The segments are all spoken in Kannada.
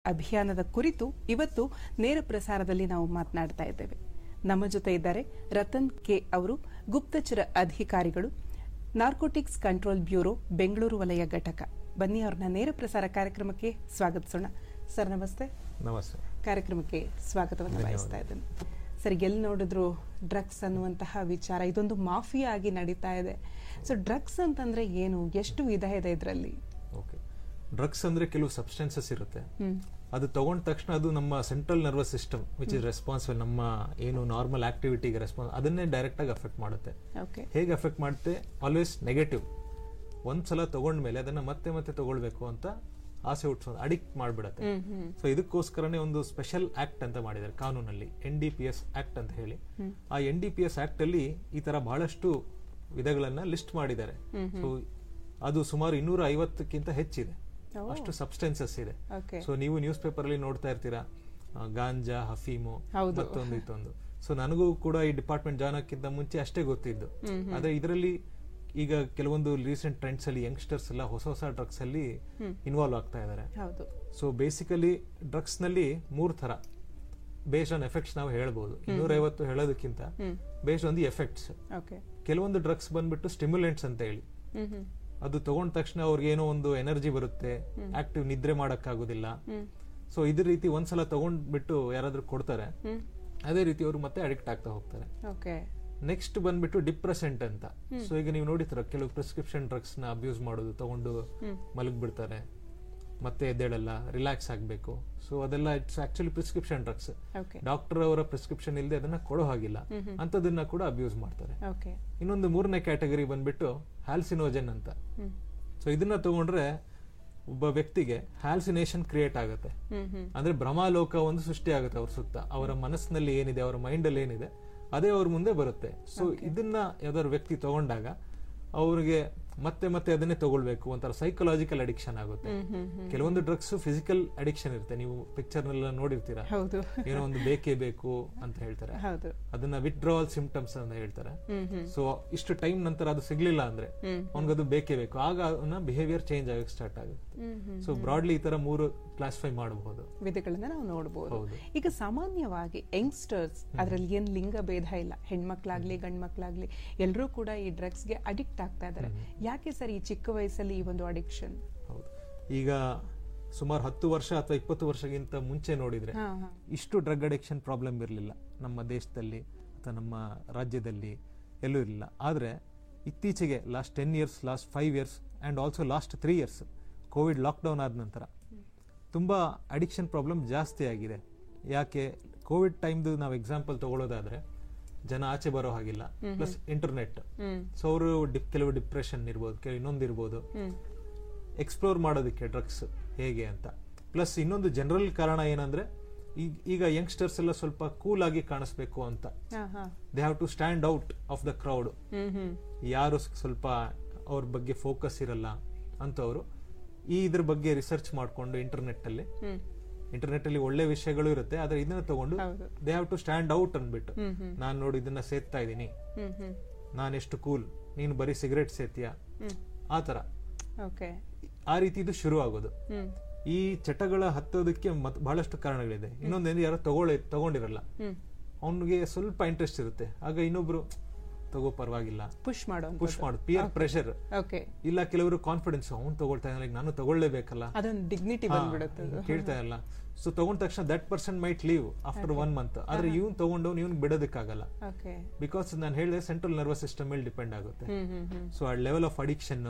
ಅಭಿಯಾನದ ಕುರಿತು ಇವತ್ತು ನೇರ ಪ್ರಸಾರದಲ್ಲಿ ನಾವು ಮಾತನಾಡ್ತಾ ಇದ್ದೇವೆ ನಮ್ಮ ಜೊತೆ ಇದ್ದಾರೆ ರತನ್ ಕೆ ಅವರು ಗುಪ್ತಚರ ಅಧಿಕಾರಿಗಳು ನಾರ್ಕೋಟಿಕ್ಸ್ ಕಂಟ್ರೋಲ್ ಬ್ಯೂರೋ ಬೆಂಗಳೂರು ವಲಯ ಘಟಕ ಬನ್ನಿ ಅವ್ರನ್ನ ನೇರ ಪ್ರಸಾರ ಕಾರ್ಯಕ್ರಮಕ್ಕೆ ಸ್ವಾಗತಿಸೋಣ ಸರ್ ನಮಸ್ತೆ ನಮಸ್ತೆ ಕಾರ್ಯಕ್ರಮಕ್ಕೆ ಸ್ವಾಗತವನ್ನು ಧನ್ಯವಾದ. ಬಯಸ್ತಾ ಇದ್ದೇನೆ ಸರ್ ಎಲ್ಲಿ ನೋಡಿದ್ರು ಡ್ರಗ್ಸ್ ಅನ್ನುವಂತಹ ವಿಚಾರ ಇದೊಂದು ಮಾಫಿಯಾ ಆಗಿ ನಡೀತಾ ಇದೆ ಸೊ ಡ್ರಗ್ಸ್ ಅಂತಂದ್ರೆ ಏನು ಎಷ್ಟು ವಿಧ ಇದೆ ಇದರಲ್ಲಿ ಓಕೆ ಡ್ರಗ್ಸ್ ಅಂದ್ರೆ ಕೆಲವು ಸಬ್ಸ್ಟೆನ್ಸಸ್ ಇರುತ್ತೆ ಹ್ಮ್ ಅದು ತಗೊಂಡ ತಕ್ಷಣ ಅದು ನಮ್ಮ central nervous system which is responsible ನಮ್ಮ ಏನು ನಾರ್ಮಲ್ ಆಕ್ಟಿವಿಟಿಗೆ ರೆಸ್ಪಾನ್ಸ್ ಅದನ್ನೇ ಡೈರೆಕ್ಟ್ ಆಗಿ ಅಫೆಕ್ಟ್ ಮಾಡುತ್ತೆ ಓಕೆ ಹೇಗೆ ಅಫೆಕ್ಟ್ ಮಾಡುತ್ತೆ ಆಲ್ವೇಸ್ ನೆಗೆಟಿವ್ ಒಂದ್ಸಲ ತಗೊಂಡ್ಮೇಲೆ ಅದನ್ನ ಮತ್ತೆ ಮತ್ತೆ ತಗೊಳ್ಬೇಕು ಅಂತ ಆಸೆ ಹುಟ್ಟಿಸೋದು ಅಡಿಕ್ಟ್ ಮಾಡ್ಬಿಡತ್ತೆ ಹ್ಮ್ ಹ್ಮ್ ಸೊ ಇದಕ್ಕೋಸ್ಕರನೇ ಒಂದು ಸ್ಪೆಷಲ್ ಆಕ್ಟ್ ಅಂತ ಮಾಡಿದ್ದಾರೆ ಕಾನೂನಲ್ಲಿ N D P S act ಅಂತ ಹೇಳಿ ಆ N D P S act ಅಲ್ಲಿ ಈ ತರ ಬಹಳಷ್ಟು ವಿಧಗಳನ್ನ ಲಿಸ್ಟ್ ಮಾಡಿದ್ದಾರೆ ಸೊ ಅದು ಸುಮಾರು ಇನ್ನೂರ ಐವತ್ತಕ್ಕಿಂತ ಹೆಚ್ಚಿದೆ ಓ. ಅಷ್ಟು ಸಬ್ಸ್ಟೆನ್ಸಸ್ ಇದೆ ಓಕೆ ಸೊ ನೀವು ನ್ಯೂಸ್ ಪೇಪರ್ ಅಲ್ಲಿ ನೋಡ್ತಾ ಇರ್ತೀರಾ ಆ, ಗಾಂಜಾ ಹಫೀಮು ಹೌದು. ಮತ್ತೊಂದು ಇತ್ತೊಂದು ಸೊ ನನಗೂ ಕೂಡ ಈ ಡಿಪಾರ್ಟ್ಮೆಂಟ್ ಜಾಯ್ನ್ ಹಾಕಿದ್ದ ಮುಂಚೆ ಅಷ್ಟೇ ಗೊತ್ತಿದ್ದು ಆದ್ರೆ ಇದರಲ್ಲಿ ಈಗ ಕೆಲವೊಂದು ರೀಸೆಂಟ್ ಟ್ರೆಂಡ್ಸ್ ಅಲ್ಲಿ ಯಂಗ್ಸ್ಟರ್ಸ್ ಎಲ್ಲ ಹೊಸ ಹೊಸ ಡ್ರಗ್ಸ್ ಅಲ್ಲಿ ಇನ್ವಾಲ್ವ್ ಆಗ್ತಾ ಇದ್ದಾರೆ ಹೌದು ಸೊ ಬೇಸಿಕಲಿ ಡ್ರಗ್ಸ್ ನಲ್ಲಿ ಮೂರ್ ತರ ಬೇಸ್ಡ್ ಆನ್ ಎಫೆಕ್ಟ್ಸ್ ನಾವು ಹೇಳ್ಬೋದು ಇನ್ನೂರ ಐವತ್ತು ಹೇಳೋದಕ್ಕಿಂತ hmm based on the effects okay ಕೆಲವೊಂದು ಡ್ರಗ್ಸ್ ಬಂದ್ಬಿಟ್ಟು ಸ್ಟಿಮ್ಯುಲೆಂಟ್ಸ್ ಅಂತ ಹೇಳಿ ಹ್ಮ್ ಹ್ಮ್ ಅದು ತಗೊಂಡ ತಕ್ಷಣ ಅವ್ರಿಗೆ ಏನೋ ಒಂದು ಎನರ್ಜಿ ಬರುತ್ತೆ ಆಕ್ಟಿವ್ ನಿದ್ರೆ ಮಾಡಕ್ಕಾಗೋದಿಲ್ಲ ಹ್ಮ್ ಸೊ ಇದೇ ರೀತಿ ಒಂದ್ಸಲ ತಗೊಂಡ್ಬಿಟ್ಟು ಯಾರಾದ್ರೂ ಕೊಡ್ತಾರೆ ಹ್ಮ್ ಅದೇ ರೀತಿ ಅವರು ಮತ್ತೆ ಅಡಿಕ್ಟ್ ಆಗ್ತಾ ಹೋಗ್ತಾರೆ ಓಕೆ ನೆಕ್ಸ್ಟ್ ಬಂದ್ಬಿಟ್ಟು ಡಿಪ್ರೆಸೆಂಟ್ ಅಂತ ಸೊ ಈಗ ನೀವು ನೋಡಿದ್ರ ಕೆಲವು ಪ್ರಿಸ್ಕ್ರಿಪ್ಷನ್ ಡ್ರಗ್ಸ್ ನ ಅಬ್ಯೂಸ್ ಮಾಡೋದು ತಗೊಂಡು ಮಲಗ್ಬಿಡ್ತಾರೆ ಮತ್ತೆ ಎದ್ದೇಳಲ್ಲ ರಿಲ್ಯಾಕ್ಸ್ ಆಗ್ಬೇಕು ಸೊ ಅದೆಲ್ಲ it's actually prescription drugs okay doctor ಅವರ ಪ್ರಿಸ್ಕ್ರಿಪ್ಷನ್ ಇಲ್ಲದೆ ಅದನ್ನ ಕೊಡೋ ಹಾಗಿಲ್ಲ ಅಂತದನ್ನ ಕೂಡ ಅಬ್ಯೂಸ್ ಮಾಡ್ತಾರೆ ಓಕೆ ಇನ್ನೊಂದು ಮೂರನೇ ಕ್ಯಾಟಗರಿ ಬಂದ್ಬಿಟ್ಟು ಹ್ಯಾಲ್ಸಿನೋಜನ್ ಅಂತ ಹ್ಮ್ ಸೊ ಇದನ್ನ ತಗೊಂಡ್ರೆ ಒಬ್ಬ ವ್ಯಕ್ತಿಗೆ ಹ್ಯಾಲ್ಸಿನೇಷನ್ ಕ್ರಿಯೇಟ್ ಆಗುತ್ತೆ ಹ್ಮ್ ಹ್ಮ್ ಅಂದ್ರೆ ಭ್ರಮಾಲೋಕ ಒಂದು ಸೃಷ್ಟಿ ಆಗುತ್ತೆ ಅವ್ರ ಸುತ್ತ ಅವರ ಮನಸ್ಸಿನಲ್ಲಿ ಏನಿದೆ ಅವರ ಮೈಂಡ್ ಅಲ್ಲಿ ಏನಿದೆ ಅದೇ ಅವ್ರ ಮುಂದೆ ಬರುತ್ತೆ ಸೊ ಇದನ್ನ ಯಾವ್ದಾದ್ರು ವ್ಯಕ್ತಿ ತಗೊಂಡಾಗ ಅವ್ರಿಗೆ ಮತ್ತೆ ಮತ್ತೆ ಅದನ್ನೇ ತಗೊಳ್ಬೇಕು ಒಂಥರ ಸೈಕಲಾಜಿಕಲ್ ಅಡಿಕ್ಷನ್ ಆಗುತ್ತೆ ಹ್ಮ್ ಹ್ಮ್ ಹ್ಮ್ ಕೆಲವೊಂದು ಡ್ರಗ್ಸ್ ಫಿಸಿಕಲ್ ಅಡಿಕ್ಷನ್ ಇರುತ್ತೆ ನೀವು ಪಿಕ್ಚರ್ ನೆಲ್ಲ ನೋಡಿರ್ತೀರಾ ಹೌದು ಏನೋ ಒಂದು ಬೇಕೇ ಬೇಕು ಅಂತ ಹೇಳ್ತಾರೆ ಹೌದು ಅದನ್ನ ವಿತ್ಡ್ರಾವಲ್ ಸಿಂಪ್ಟಮ್ಸ್ ಅಂತ ಹೇಳ್ತಾರೆ ಹ್ಮ್ ಹ್ಮ್ ಸೊ ಇಷ್ಟು ಟೈಮ್ ನಂತರ ಅದು ಸಿಗ್ಲಿಲ್ಲ ಅಂದ್ರೆ ಹ್ಮ್ ಅವ್ನಿಗದು ಬೇಕೇ ಬೇಕು ಆಗ ಅವನ ಬಿಹೇವಿಯರ್ ಚೇಂಜ್ ಆಗಕ್ಕೆ ಸ್ಟಾರ್ಟ್ ಆಗುತ್ತೆ ಹ್ಮ್ ಹ್ಮ್ ಸೊ ಬ್ರಾಡ್ಲಿ ಈ ತರ ಮೂರು ಕ್ಲಾಸಿಫೈ ಮಾಡಬಹುದು ವಿಧಗಳನ್ನ ನಾವು ನೋಡಬಹುದು ಹೌದು. ಈಗ ಸಾಮಾನ್ಯವಾಗಿ ಯಂಗ್ಸ್ಟರ್ಸ್ ಅದರಲ್ಲಿ ಏನ್ ಲಿಂಗ ಭೇದ ಇಲ್ಲ ಹೆಣ್ಮಕ್ಳಾಗ್ಲಿ ಗಂಡ್ಮಕ್ಳಾಗ್ಲಿ ಎಲ್ಲರೂ ಕೂಡ ಈ ಡ್ರಗ್ಸ್ಗೆ ಅಡಿಕ್ಟ್ ಆಗ್ತಾ ಇದ್ದಾರೆ ಯಾಕೆ ಸರ್ ಈ ಚಿಕ್ಕ ವಯಸ್ಸಲ್ಲಿ ಈ ಒಂದು ಅಡಿಕ್ಷನ್ ಹೌದು ಈಗ ಸುಮಾರು ಹತ್ತು ವರ್ಷ ಅಥವಾ ಇಪ್ಪತ್ತು ವರ್ಷಕ್ಕಿಂತ ಮುಂಚೆ ನೋಡಿದ್ರೆ ಹಾ ಹಾ ಇಷ್ಟು ಡ್ರಗ್ ಅಡಿಕ್ಷನ್ ಪ್ರಾಬ್ಲಮ್ ಇರಲಿಲ್ಲ ನಮ್ಮ ದೇಶದಲ್ಲಿ ಅಥವಾ ನಮ್ಮ ರಾಜ್ಯದಲ್ಲಿ ಎಲ್ಲೂ ಇರಲಿಲ್ಲ ಆದರೆ ಇತ್ತೀಚೆಗೆ last ten years last five years and also last three years Covid lockdown ಆದ ನಂತರ ತುಂಬ ಅಡಿಕ್ಷನ್ ಪ್ರಾಬ್ಲಮ್ ಜಾಸ್ತಿ ಆಗಿದೆ ಯಾಕೆ ಕೋವಿಡ್ ಟೈಮ್ದು ನಾವು ಎಕ್ಸಾಂಪಲ್ ತಗೊಳ್ಳೋದಾದ್ರೆ ಜನ ಆಚೆ ಬರೋ ಹಾಗಿಲ್ಲ ಪ್ಲಸ್ ಇಂಟರ್ನೆಟ್ ಹ್ಮ್ ಸೊ ಅವರು ಕೆಲವು ಡಿಪ್ರೆಷನ್ ಇರ್ಬೋದು ಕೆಲವು ಇನ್ನೊಂದು ಇರ್ಬೋದು ಹ್ಮ್ ಎಕ್ಸ್ಪ್ಲೋರ್ ಮಾಡೋದಕ್ಕೆ ಡ್ರಗ್ಸ್ ಹೇಗೆ ಅಂತ ಪ್ಲಸ್ ಇನ್ನೊಂದು ಜನರಲ್ ಕಾರಣ ಏನಂದ್ರೆ ಈಗ ಈಗ ಯಂಗ್ಸ್ಟರ್ಸ್ ಎಲ್ಲ ಸ್ವಲ್ಪ ಕೂಲ್ ಆಗಿ ಕಾಣಿಸ್ಬೇಕು ಅಂತ ಹಾ ಹಾ they have to stand out of the crowd hmm hmm ಯಾರು ಸ್ವಲ್ಪ ಅವ್ರ ಬಗ್ಗೆ ಫೋಕಸ್ ಇರಲ್ಲ ಅಂತವರು ಈ ಇದ್ರ ಬಗ್ಗೆ ರಿಸರ್ಚ್ ಮಾಡ್ಕೊಂಡು ಇಂಟರ್ನೆಟ್ ಅಲ್ಲಿ ಹ್ಮ್ ಇಂಟರ್ನೆಟ್ ಅಲ್ಲಿ ಒಳ್ಳೆ ವಿಷಯಗಳು ಇರುತ್ತೆ ಆದ್ರೆ ಇದನ್ನ ತಗೊಂಡು ಹೌದು. They have to stand out ಅಂದ್ಬಿಟ್ಟು ಹ್ಮ್ ಹ್ಮ್ ನಾನು ನೋಡಿ ಇದನ್ನ ಸೇರ್ತಾ ಇದ್ದೀನಿ ಹ್ಮ್ ಹ್ಮ್ ನಾನೆಷ್ಟು ಕೂಲ್ ನೀನು ಬರೀ ಸಿಗರೇಟ್ ಸೇತೀಯಾ ಹ್ಮ್ ಆ ತರ ಓಕೆ ಆ ರೀತಿ ಇದು ಶುರು ಆಗೋದು ಹ್ಮ್ ಈ ಚಟಗಳ ಹತ್ತೋದಕ್ಕೆ ಮತ್ ಬಹಳಷ್ಟು ಕಾರಣಗಳಿದೆ ಇನ್ನೊಂದೇನು ಯಾರೋ ತಗೊಳ್ಳಿ ತಗೊಂಡಿರಲ್ಲ ಹ್ಮ್ ಅವನಿಗೆ ಸ್ವಲ್ಪ ಇಂಟ್ರೆಸ್ಟ್ ಇರುತ್ತೆ ಆಗ ಇನ್ನೊಬ್ರು ತಗೋ ಪರವಾಗಿಲ್ಲ ಪುಷ್ ಮಾಡೋ ಪುಷ್ ಮಾಡು ಪಿಯರ್ ಪ್ರೆಷರ್ ಓಕೆ ಇಲ್ಲ ಕೆಲವರು ಕಾನ್ಫಿಡೆನ್ಸ್ ಅವ್ನು ತಗೊಳ್ತಾ ಇದ್ದಾನೆ like ನಾನು ತಗೊಳ್ಳೇಬೇಕಲ್ಲ ಅದೊಂದು ಡಿಗ್ನಿಟಿ ಹಾ, ಬಂದ್ಬಿಡುತ್ತೆ ಅದು. ಕೇಳ್ತಾ ಇಲ್ಲ ಸೊ ತಗೊಂಡ ತಕ್ಷಣ that person might leave after one month ಆದ್ರೆ ಇವ್ನ್ ತಗೊಂಡವ್ನು ಇವ್ನ್ ಬಿಡೋದಕ್ಕಾಗಲ್ಲ ಓಕೆ ಬಿಕಾಸ್ ನಾನು ಹೇಳಿದೆ ಸೆಂಟ್ರಲ್ ನರ್ವಸ್ ಸಿಸ್ಟಮ್ ಮೇಲೆ ಡಿಪೆಂಡ್ ಆಗುತ್ತೆ ಹ್ಮ್ ಹ್ಮ್ ಹ್ಮ್ ಸೊ ಆ ಲೆವೆಲ್ ಆಫ್ ಅಡಿಕ್ಷನ್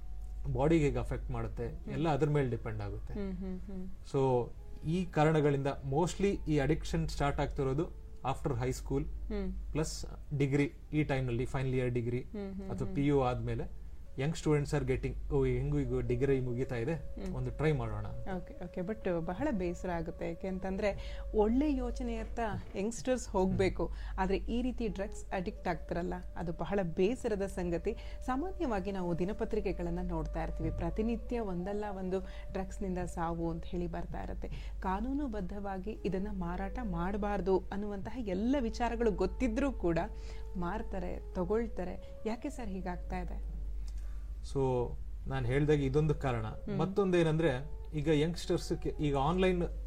ಬಾಡಿಗೆ ಹೇಗೆ ಅಫೆಕ್ಟ್ ಮಾಡುತ್ತೆ ಎಲ್ಲ ಅದ್ರ ಮೇಲೆ ಡಿಪೆಂಡ್ ಆಗುತ್ತೆ ಹ್ಮ್ ಹ್ಮ್ ಹ್ಮ್ ಸೊ ಈ ಕಾರಣಗಳಿಂದ ಮೋಸ್ಟ್ಲಿ ಈ ಅಡಿಕ್ಷನ್ ಸ್ಟಾರ್ಟ್ ಆಗ್ತಿರೋದು after high school hmm plus degree ಈ ಟೈಮ್ನಲ್ಲಿ ಫೈನಲ್ ಇಯರ್ ಡಿಗ್ರಿ ಅಥವಾ ಪಿ ಯು ಆದ್ಮೇಲೆ ಯಂಗ್ ಸ್ಟೂಡೆಂಟ್ಸ್ ಆರ್ ಗೆಟಿಂಗ್ ಓ ಹೆಂಗು ಈಗ ಡಿಗ್ರಿ ಮುಗಿತಾ ಇದೆ ಒಂದು ಟ್ರೈ ಮಾಡೋಣ ಓಕೆ ಓಕೆ ಬಟ್ ಬಹಳ ಬೇಸರ ಆಗುತ್ತೆ ಯಾಕೆಂತಂದ್ರೆ ಒಳ್ಳೆ ಯೋಚನೆಯತ್ತ ಯಂಗ್ಸ್ಟರ್ಸ್ ಹೋಗಬೇಕು ಆದರೆ ಈ ರೀತಿ ಡ್ರಗ್ಸ್ ಅಡಿಕ್ಟ್ ಆಗ್ತಾರಲ್ಲ ಅದು ಬಹಳ ಬೇಸರದ ಸಂಗತಿ ಸಾಮಾನ್ಯವಾಗಿ ನಾವು ದಿನಪತ್ರಿಕೆಗಳನ್ನು ನೋಡ್ತಾ ಇರ್ತೀವಿ ಪ್ರತಿನಿತ್ಯ ಒಂದಲ್ಲ ಒಂದು ಡ್ರಗ್ಸ್ನಿಂದ ಸಾವು ಅಂತ ಹೇಳಿ ಬರ್ತಾ ಇರುತ್ತೆ ಕಾನೂನುಬದ್ಧವಾಗಿ ಇದನ್ನ ಮಾರಾಟ ಮಾಡಬಾರ್ದು ಅನ್ನುವಂತಹ ಎಲ್ಲ ವಿಚಾರಗಳು ಗೊತ್ತಿದ್ರೂ ಕೂಡ ಮಾರ್ತಾರೆ ತಗೊಳ್ತಾರೆ ಯಾಕೆ ಸರ್ ಹೀಗಾಗ್ತಾ ಇದೆ ಸೊ ನಾನು ಹೇಳ್ದಾಗ ಇದೊಂದು ಕಾರಣ ಮತ್ತೊಂದೇನಂದ್ರೆ ಈಗ ಯಂಗ್ಸ್ಟರ್ಸ್ ಈಗ ಆನ್ಲೈನ್